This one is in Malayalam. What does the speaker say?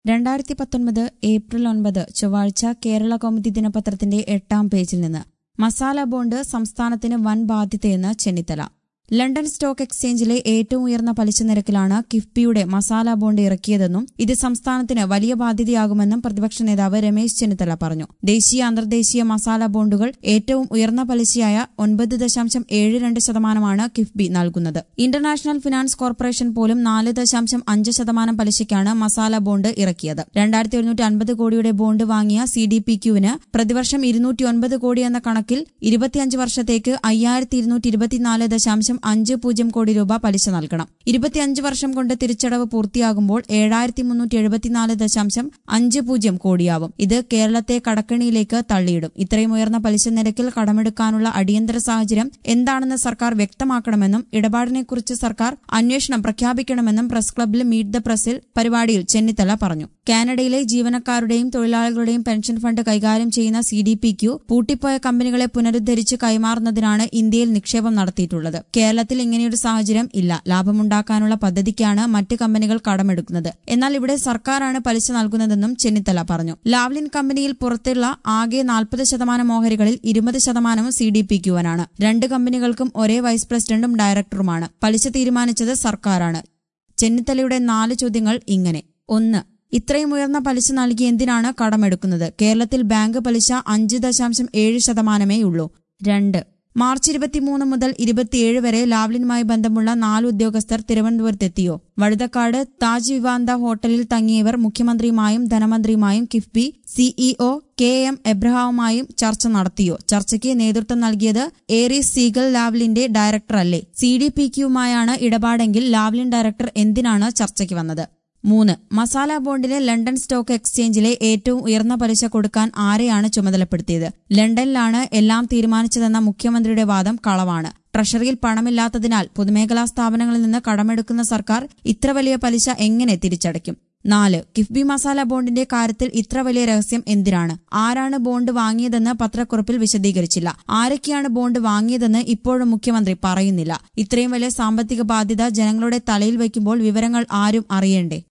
രണ്ടായിരത്തി പത്തൊൻപത് ഏപ്രിൽ ഒൻപത് ചൊവ്വാഴ്ച കേരള കൗമുദി ദിനപത്രത്തിന്റെ എട്ടാം പേജിൽ നിന്ന് മസാല ബോണ്ട് സംസ്ഥാനത്തിന് വൻ ബാധ്യതയെന്ന് ചെന്നിത്തല ലണ്ടൻ സ്റ്റോക്ക് എക്സ്ചേഞ്ചിലെ ഏറ്റവും ഉയർന്ന പലിശ നിരക്കിലാണ് കിഫ്ബിയുടെ മസാല ബോണ്ട് ഇറക്കിയതെന്നും ഇത് സംസ്ഥാനത്തിന് വലിയ ബാധ്യതയാകുമെന്നും പ്രതിപക്ഷ നേതാവ് രമേശ് ചെന്നിത്തല പറഞ്ഞു ദേശീയ അന്തർദേശീയ മസാല ബോണ്ടുകൾ ഏറ്റവും ഉയർന്ന പലിശയായ ഒൻപത് ദശാംശം ഏഴ് രണ്ട് ശതമാനമാണ് കിഫ്ബി നൽകുന്നത് ഇന്റർനാഷണൽ ഫിനാൻസ് കോർപ്പറേഷൻ പോലും നാല് ദശാംശം അഞ്ച് ശതമാനം പലിശയ്ക്കാണ് മസാല ബോണ്ട് ഇറക്കിയത് രണ്ടായിരത്തി ഒരുന്നൂറ്റി അൻപത് കോടിയുടെ ബോണ്ട് വാങ്ങിയ സി ഡി പി ക്യുവിന് പ്രതിവർഷം ഇരുന്നൂറ്റി ഒൻപത് കോടി എന്ന കണക്കിൽ ഇരുപത്തിയഞ്ച് വർഷത്തേക്ക് അയ്യായിരത്തി ഇരുന്നൂറ്റി ഇരുപത്തിനാല് ദശാംശം അഞ്ച് പൂജ്യം കോടി രൂപ പലിശ നൽകണം ഇരുപത്തിയഞ്ച് വർഷം കൊണ്ട് തിരിച്ചടവ് പൂർത്തിയാകുമ്പോൾ ഏഴായിരത്തി മുന്നൂറ്റി എഴുപത്തിനാല് ദശാംശം അഞ്ച് പൂജ്യം കോടിയാവും ഇത് കേരളത്തെ കടക്കണിയിലേക്ക് തള്ളിയിടും ഇത്രയും ഉയർന്ന പലിശ നിരക്കിൽ കടമെടുക്കാനുള്ള അടിയന്തര സാഹചര്യം എന്താണെന്ന് സർക്കാർ വ്യക്തമാക്കണമെന്നും ഇടപാടിനെക്കുറിച്ച് സർക്കാർ അന്വേഷണം പ്രഖ്യാപിക്കണമെന്നും പ്രസ് ക്ലബ്ബിൽ മീറ്റ് ദ പ്രസിൽ പരിപാടിയിൽ ചെന്നിത്തല പറഞ്ഞു കാനഡയിലെ ജീവനക്കാരുടെയും തൊഴിലാളികളുടെയും പെൻഷൻ ഫണ്ട് കൈകാര്യം ചെയ്യുന്ന സി ഡി പി ക്യു പൂട്ടിപ്പോയ കമ്പനികളെ പുനരുദ്ധരിച്ച് കൈമാറുന്നതിനാണ് ഇന്ത്യയിൽ നിക്ഷേപം നടത്തിയിട്ടുള്ളത് കേരളത്തിൽ ഇങ്ങനെയൊരു സാഹചര്യം ഇല്ല ലാഭമുണ്ടാക്കാനുള്ള പദ്ധതിക്കാണ് മറ്റ് കമ്പനികൾ കടമെടുക്കുന്നത് എന്നാൽ ഇവിടെ സർക്കാരാണ് പലിശ നൽകുന്നതെന്നും ചെന്നിത്തല പറഞ്ഞു ലാവ്ലിൻ കമ്പനിയിൽ പുറത്തുള്ള ആകെ നാൽപ്പത് ശതമാനം ഓഹരികളിൽ ഇരുപത് ശതമാനവും സി ഡി പി ക്യുവനാണ് രണ്ട് കമ്പനികൾക്കും ഒരേ വൈസ് പ്രസിഡന്റും ഡയറക്ടറുമാണ് പലിശ തീരുമാനിച്ചത് സർക്കാരാണ് ചെന്നിത്തലയുടെ നാല് ചോദ്യങ്ങൾ ഇങ്ങനെ ഒന്ന് ഇത്രയും ഉയർന്ന പലിശ നൽകി എന്തിനാണ് കടമെടുക്കുന്നത് കേരളത്തിൽ ബാങ്ക് പലിശ അഞ്ച് ദശാംശം ഏഴ് ശതമാനമേ ഉള്ളൂ രണ്ട് മാർച്ച് ഇരുപത്തിമൂന്ന് മുതൽ ഇരുപത്തിയേഴ് വരെ ലാവ്ലിനുമായി ബന്ധമുള്ള നാല് ഉദ്യോഗസ്ഥർ തിരുവനന്തപുരത്തെത്തിയോ വഴുതക്കാട് താജ് വിവാന്ത ഹോട്ടലിൽ തങ്ങിയവർ മുഖ്യമന്ത്രിയുമായും ധനമന്ത്രിയുമായും കിഫ്ബി സിഇഒ കെ എം എബ്രഹാമുമായും ചർച്ച നടത്തിയോ ചർച്ചയ്ക്ക് നേതൃത്വം നൽകിയത് ഏറീസ് സീഗൽ ലാവ്ലിന്റെ ഡയറക്ടർ അല്ലേ സി ഡി പി ക്യുമായാണ് ഇടപാടെങ്കിൽ ലാവ്ലിൻ ഡയറക്ടർ എന്തിനാണ് ചർച്ചയ്ക്ക് വന്നത് മൂന്ന് മസാല ബോണ്ടിന് ലണ്ടൻ സ്റ്റോക്ക് എക്സ്ചേഞ്ചിലെ ഏറ്റവും ഉയർന്ന പലിശ കൊടുക്കാൻ ആരെയാണ് ചുമതലപ്പെടുത്തിയത് ലണ്ടനിലാണ് എല്ലാം തീരുമാനിച്ചതെന്ന മുഖ്യമന്ത്രിയുടെ വാദം കളവാണ് ട്രഷറിയിൽ പണമില്ലാത്തതിനാൽ പൊതുമേഖലാ സ്ഥാപനങ്ങളിൽ നിന്ന് കടമെടുക്കുന്ന സർക്കാർ ഇത്ര വലിയ പലിശ എങ്ങനെ തിരിച്ചടയ്ക്കും നാല് കിഫ്ബി മസാല ബോണ്ടിന്റെ കാര്യത്തിൽ ഇത്ര വലിയ രഹസ്യം എന്തിനാണ് ആരാണ് ബോണ്ട് വാങ്ങിയതെന്ന് പത്രക്കുറിപ്പിൽ വിശദീകരിച്ചില്ല ആരൊക്കെയാണ് ബോണ്ട് വാങ്ങിയതെന്ന് ഇപ്പോഴും മുഖ്യമന്ത്രി പറയുന്നില്ല ഇത്രയും വലിയ സാമ്പത്തിക ബാധ്യത ജനങ്ങളുടെ തലയിൽ വയ്ക്കുമ്പോൾ വിവരങ്ങൾ ആരും അറിയണ്ടേ